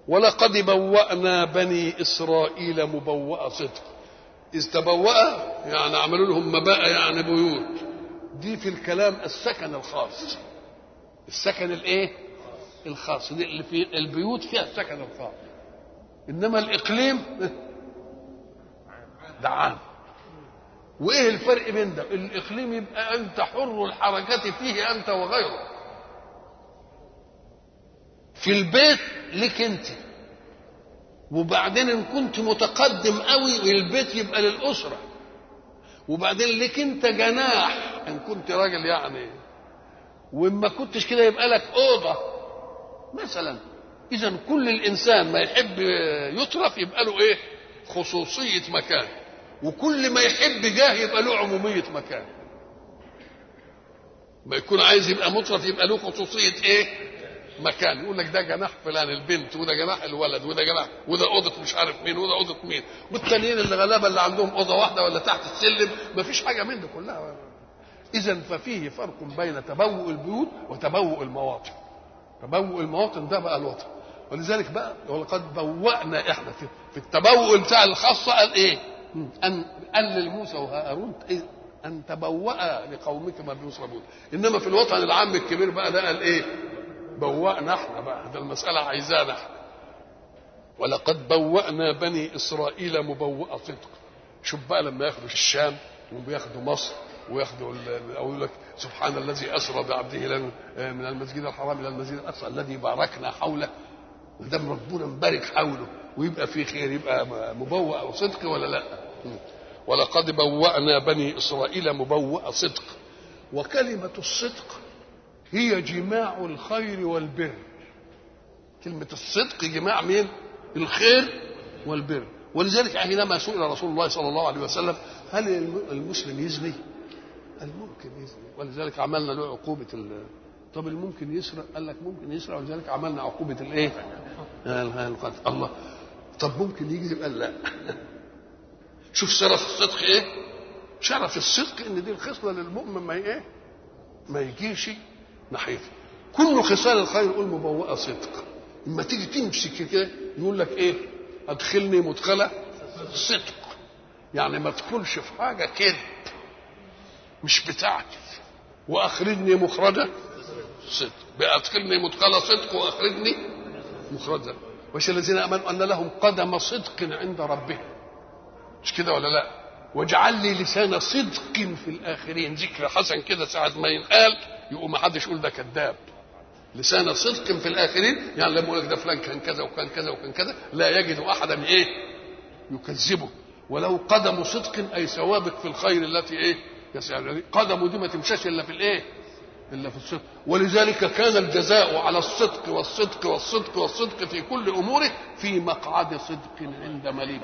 ولقد بوأنا بني إسرائيل مبوأ صدق إذ تبوأ يعني عملوا لهم مباء يعني بيوت دي في الكلام السكن الخاص السكن الايه الخاص دي اللي في البيوت فيها السكن الخاص انما الاقليم ده عام وايه الفرق بين ده الاقليم يبقى انت حر الحركه فيه انت وغيرك في البيت لك انت وبعدين ان كنت متقدم قوي البيت يبقى للاسره وبعدين لك انت جناح ان كنت راجل يعني وما كنتش كده يبقى لك اوضه مثلا اذا كل الانسان ما يحب يطرف يبقى له ايه خصوصيه مكان وكل ما يحب جاه يبقى له عموميه مكان ما يكون عايز يبقى مطرف يبقى له خصوصيه ايه مكان يقول لك ده جناح فلان البنت وده جناح الولد وده جناح وده اوضه مش عارف مين وده اوضه مين والتانيين اللي غلابه اللي عندهم اوضه واحده ولا تحت السلم ما فيش حاجه من دي كلها اذا ففيه فرق بين تبوء البيوت وتبوء المواطن تبوء المواطن ده بقى الوطن ولذلك بقى ولقد بوأنا احنا في, في التبوء بتاع الخاصه قال ايه؟ ان قال لموسى وهارون إيه؟ ان تبوأ لقومك ما بيصربون انما في الوطن العام الكبير بقى ده قال ايه؟ بوأنا احنا بقى ده المسألة عايزانا احنا ولقد بوأنا بني إسرائيل مبوأ صدق شوف بقى لما ياخدوا الشام وبياخدوا مصر وياخدوا او يقول لك سبحان الذي اسرى بعبده من المسجد الحرام الى المسجد الاقصى الذي باركنا حوله دام ربنا مبارك حوله ويبقى في خير يبقى مبوأ صدق ولا لا؟ ولقد بوأنا بني اسرائيل مبوأ صدق وكلمة الصدق هي جماع الخير والبر كلمة الصدق جماع مين الخير والبر ولذلك حينما سئل رسول الله صلى الله عليه وسلم هل المسلم يزني قال ممكن يزني ولذلك عملنا له عقوبة ال... طب الممكن يسرق قال لك ممكن يسرق ولذلك عملنا عقوبة الايه القتل الله طب ممكن يكذب قال لا شوف شرف الصدق ايه شرف الصدق ان دي الخصلة للمؤمن ما ايه ما يجيش ناحيته كل خصال الخير يقول مبوءة صدق اما تيجي تمسك كده يقول لك ايه ادخلني مدخله صدق يعني ما تدخلش في حاجه كذب مش بتاعتي واخرجني مخرجا صدق بادخلني مدخل صدق واخرجني مخرجا وش الذين امنوا ان لهم قدم صدق عند ربهم مش كده ولا لا واجعل لي لسان صدق في الاخرين ذكر حسن كده ساعه ما ينقال يقوم ما حدش يقول ده كذاب لسان صدق في الاخرين يعني لما يقول لك ده فلان كان كذا وكان كذا وكان كذا لا يجد احدا ايه يكذبه ولو قدم صدق اي سوابق في الخير التي ايه يعني قدمه دي ما تمشاش الا في الايه الا في الصدق ولذلك كان الجزاء على الصدق والصدق والصدق والصدق في كل اموره في مقعد صدق عند مليك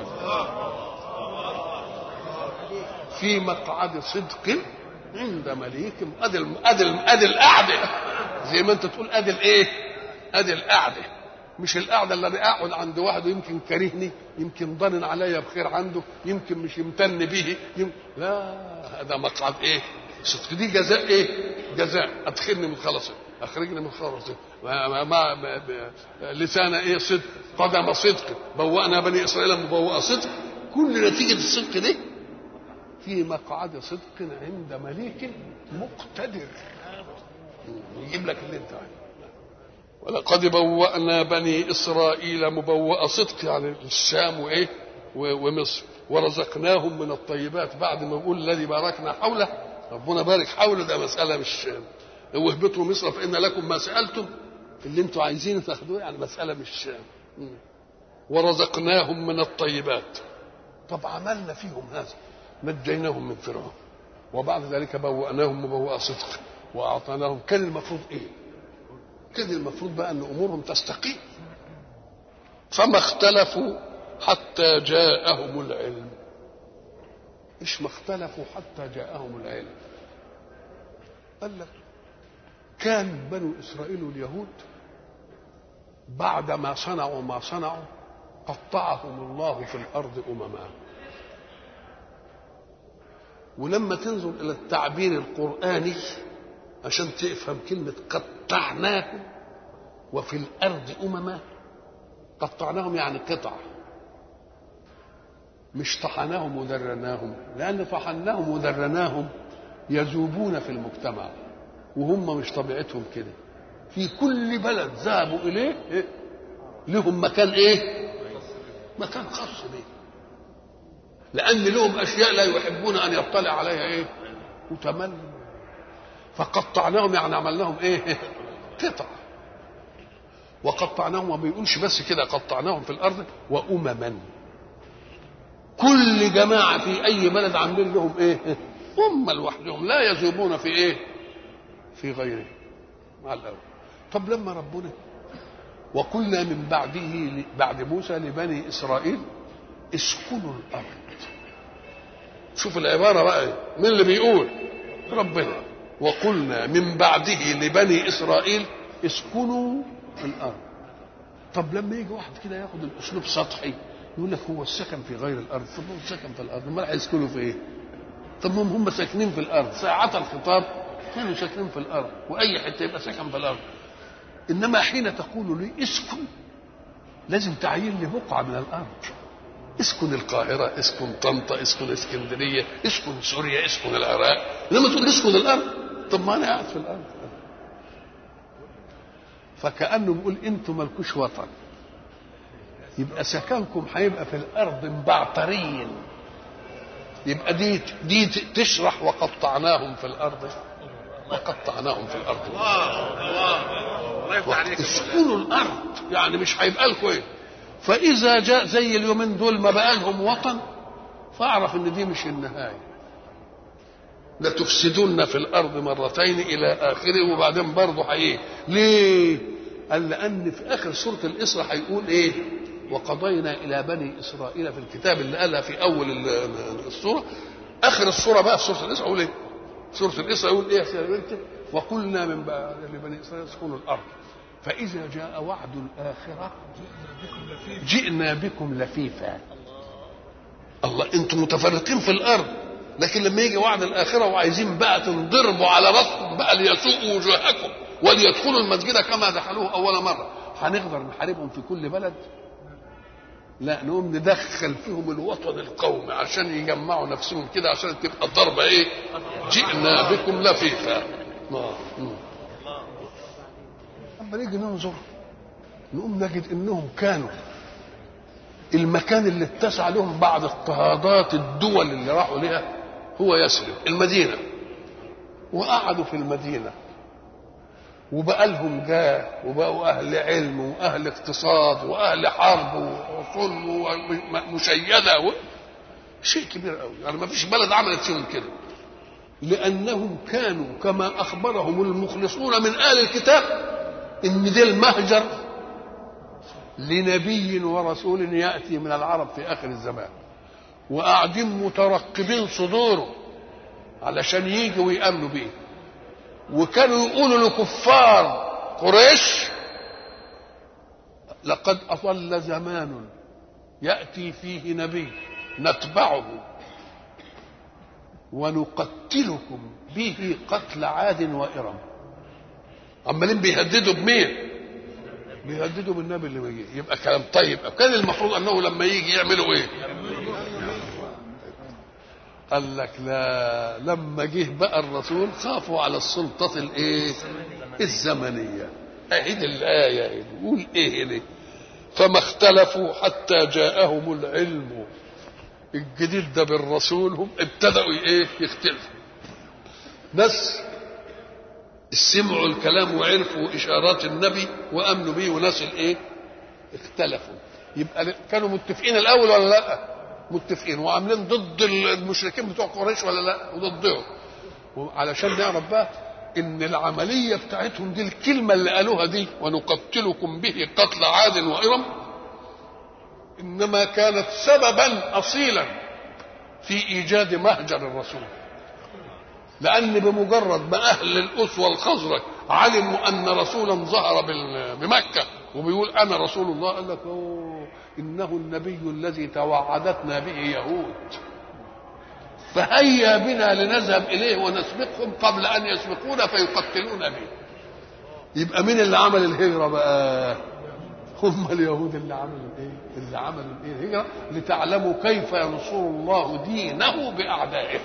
في مقعد صدق عند مليك ادي ادي ادي القعده زي ما انت تقول ادي الايه؟ ادي القعده مش القعده اللي انا اقعد عند واحد يمكن كرهني يمكن ضنن عليا بخير عنده يمكن مش يمتن به يمكن لا هذا مقعد ايه؟ صدق دي جزاء ايه؟ جزاء ادخلني من خلص اخرجني من خلص ما ما لسان ايه صدق قدم صدق بوأنا بني اسرائيل مبوأ صدق كل نتيجه الصدق دي في مقعد صدق عند مليك مقتدر يجيب لك اللي انت عايزه ولقد بوأنا بني إسرائيل مبوأ صدق يعني الشام وإيه ومصر ورزقناهم من الطيبات بعد ما يقول الذي باركنا حوله ربنا بارك حوله ده مسألة مش واهبطوا مصر فإن لكم ما سألتم اللي انتوا عايزين تاخدوه يعني مسألة مش ورزقناهم من الطيبات طب عملنا فيهم هذا نجيناهم من فرعون وبعد ذلك بوأناهم مبوأ صدق وأعطيناهم كان المفروض إيه؟ كان المفروض بقى أن أمورهم تستقيم فما اختلفوا حتى جاءهم العلم إيش ما اختلفوا حتى جاءهم العلم قال لك كان بنو إسرائيل اليهود بعد ما صنعوا ما صنعوا قطعهم الله في الأرض أمما ولما تنظر الى التعبير القراني عشان تفهم كلمه قطعناهم وفي الارض امما قطعناهم يعني قطع مش طحناهم ودرناهم لأن طحناهم ودرناهم يذوبون في المجتمع وهم مش طبيعتهم كده في كل بلد ذهبوا إليه إيه؟ لهم مكان إيه مكان خاص به لأن لهم أشياء لا يحبون أن يطلع عليها إيه متمل فقطعناهم يعني عملناهم إيه قطع وقطعناهم وما بيقولش بس كده قطعناهم في الأرض وأمما كل جماعة في أي بلد عاملين لهم إيه هم لوحدهم لا يذوبون في إيه في غيره مع الأول طب لما ربنا وقلنا من بعده بعد موسى لبني إسرائيل اسكنوا الأرض شوف العبارة بقى مين اللي بيقول ربنا وقلنا من بعده لبني إسرائيل اسكنوا الأرض طب لما يجي واحد كده ياخد الأسلوب سطحي يقول لك هو السكن في غير الأرض طب هو السكن في الأرض امال هيسكنوا في إيه؟ طب هم هم ساكنين في الأرض ساعة الخطاب كانوا ساكنين في الأرض وأي حتة يبقى سكن في الأرض إنما حين تقول لي اسكن لازم تعيين لي بقعة من الأرض اسكن القاهرة اسكن طنطا اسكن اسكندرية اسكن سوريا اسكن العراق لما تقول اسكن الأرض طب ما أنا قاعد في الأرض فكأنه بيقول انتم مالكوش وطن يبقى سكنكم هيبقى في الأرض مبعترين يبقى دي دي تشرح وقطعناهم في الأرض وقطعناهم في الأرض الله يفتح عليك اسكنوا الأرض يعني مش هيبقى لكم ايه فإذا جاء زي اليومين دول ما بقى لهم وطن فاعرف ان دي مش النهاية لتفسدن في الأرض مرتين إلى آخره وبعدين برضه هي ليه؟ قال لأن في آخر سورة الإسراء هيقول إيه؟ وقضينا إلى بني إسرائيل في الكتاب اللي قالها في أول السورة آخر السورة بقى في سورة الإسراء يقول إيه؟ سورة الإسراء يقول إيه يا سيدي بنتي؟ وقلنا من بعد لبني إسرائيل اسكنوا الأرض فإذا جاء وعد الآخرة جئنا بكم لفيفا الله انتم متفرقين في الارض لكن لما يجي وعد الاخره وعايزين بقى تنضربوا على راسكم بقى ليسوءوا وجوهكم وليدخلوا المسجد كما دخلوه اول مره هنقدر نحاربهم في كل بلد لا نقوم ندخل فيهم الوطن القومي عشان يجمعوا نفسهم كده عشان تبقى الضربه ايه جئنا بكم لفيفا آه. مم. اما نيجي ننظر نقوم نجد انهم كانوا المكان اللي اتسع لهم بعد اضطهادات الدول اللي راحوا لها هو يثرب المدينة وقعدوا في المدينة وبقى لهم جاه وبقوا أهل علم وأهل اقتصاد وأهل حرب وعصول مشيدة و... شيء كبير قوي يعني ما فيش بلد عملت فيهم كده لأنهم كانوا كما أخبرهم المخلصون من أهل الكتاب إن ده المهجر لنبي ورسول ياتي من العرب في اخر الزمان وقاعدين مترقبين صدوره علشان يجي ويامنوا بيه وكانوا يقولوا لكفار قريش لقد اطل زمان ياتي فيه نبي نتبعه ونقتلكم به قتل عاد وارم عمالين بيهددوا بمين بيهددوا بالنبي اللي بيجي يبقى كلام طيب كان المفروض انه لما يجي يعملوا ايه قال لك لا لما جه بقى الرسول خافوا على السلطة الايه الزمنية اهي دي الآية يقول ايه دي فما اختلفوا حتى جاءهم العلم الجديد ده بالرسول هم ابتدأوا ايه يختلفوا ناس سمعوا الكلام وعرفوا اشارات النبي وامنوا به وناس الايه اختلفوا يبقى كانوا متفقين الاول ولا لا متفقين وعاملين ضد المشركين بتوع قريش ولا لا وضدهم علشان نعرف بقى ان العمليه بتاعتهم دي الكلمه اللي قالوها دي ونقتلكم به قتل عاد وارم انما كانت سببا اصيلا في ايجاد مهجر الرسول لأن بمجرد ما أهل الأس والخزرج علموا أن رسولا ظهر بمكة وبيقول أنا رسول الله قال لك أوه إنه النبي الذي توعدتنا به يهود فهيا بنا لنذهب إليه ونسبقهم قبل أن يسبقونا فيقتلون به يبقى مين اللي عمل الهجرة بقى هم اليهود اللي عملوا ايه اللي عملوا ايه الهجره لتعلموا كيف ينصر الله دينه باعدائه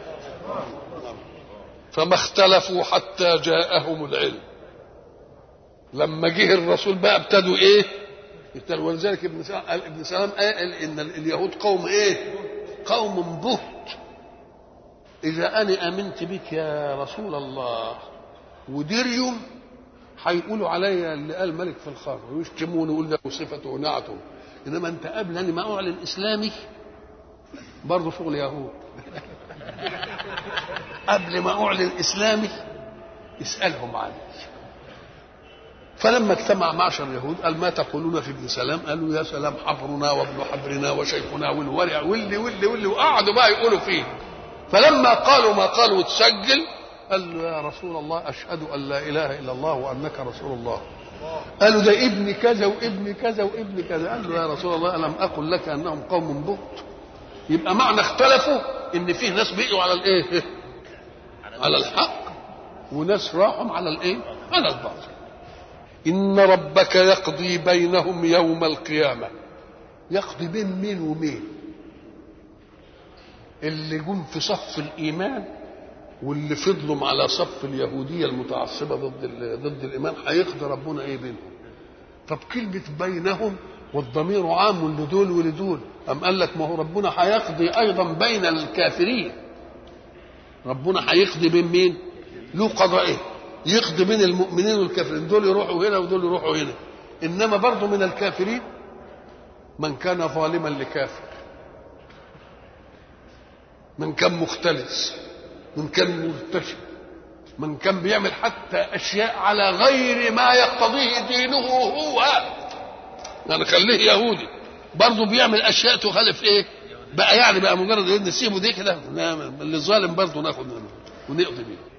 فما اختلفوا حتى جاءهم العلم لما جه الرسول بقى ابتدوا ايه ابتدوا ولذلك ابن سلام قال ابن سلام قال ان اليهود قوم ايه قوم بهت اذا انا امنت بك يا رسول الله وديريوم هيقولوا عليا اللي قال ملك في الخمر ويشتموني ويقول ده صفته ونعته انما انت قبل اني ما اعلن اسلامي برضه شغل يهود قبل ما اعلن اسلامي اسالهم عني فلما اجتمع معشر اليهود قال ما تقولون في ابن سلام قالوا يا سلام حبرنا وابن حبرنا وشيخنا والورع واللي واللي واللي وقعدوا بقى يقولوا فيه فلما قالوا ما قالوا وتسجل قال له يا رسول الله اشهد ان لا اله الا الله وانك رسول الله قالوا ده ابن كذا وابن كذا وابن كذا قال له يا رسول الله الم اقل لك انهم قوم بهت يبقى معنى اختلفوا ان فيه ناس بقوا على الايه على الحق وناس راحوا على الايه على الباطل ان ربك يقضي بينهم يوم القيامه يقضي بين مين ومين اللي جم في صف الايمان واللي فضلوا على صف اليهوديه المتعصبه ضد ضد الايمان هيقضي ربنا ايه بينهم طب كلمه بينهم والضمير عام لدول ولدول أم قال لك ما هو ربنا هيقضي أيضا بين الكافرين ربنا هيقضي بين مين له قضاء إيه يقضي بين المؤمنين والكافرين دول يروحوا هنا ودول يروحوا هنا إنما برضه من الكافرين من كان ظالما لكافر من كان مختلس من كان مرتشي من كان بيعمل حتى أشياء على غير ما يقتضيه دينه هو يعني خليه يهودي برضه بيعمل اشياء تخالف ايه بقى يعني بقى مجرد ايه نسيبه دي كده اللي ظالم برضه ناخد منه ونقضي بيه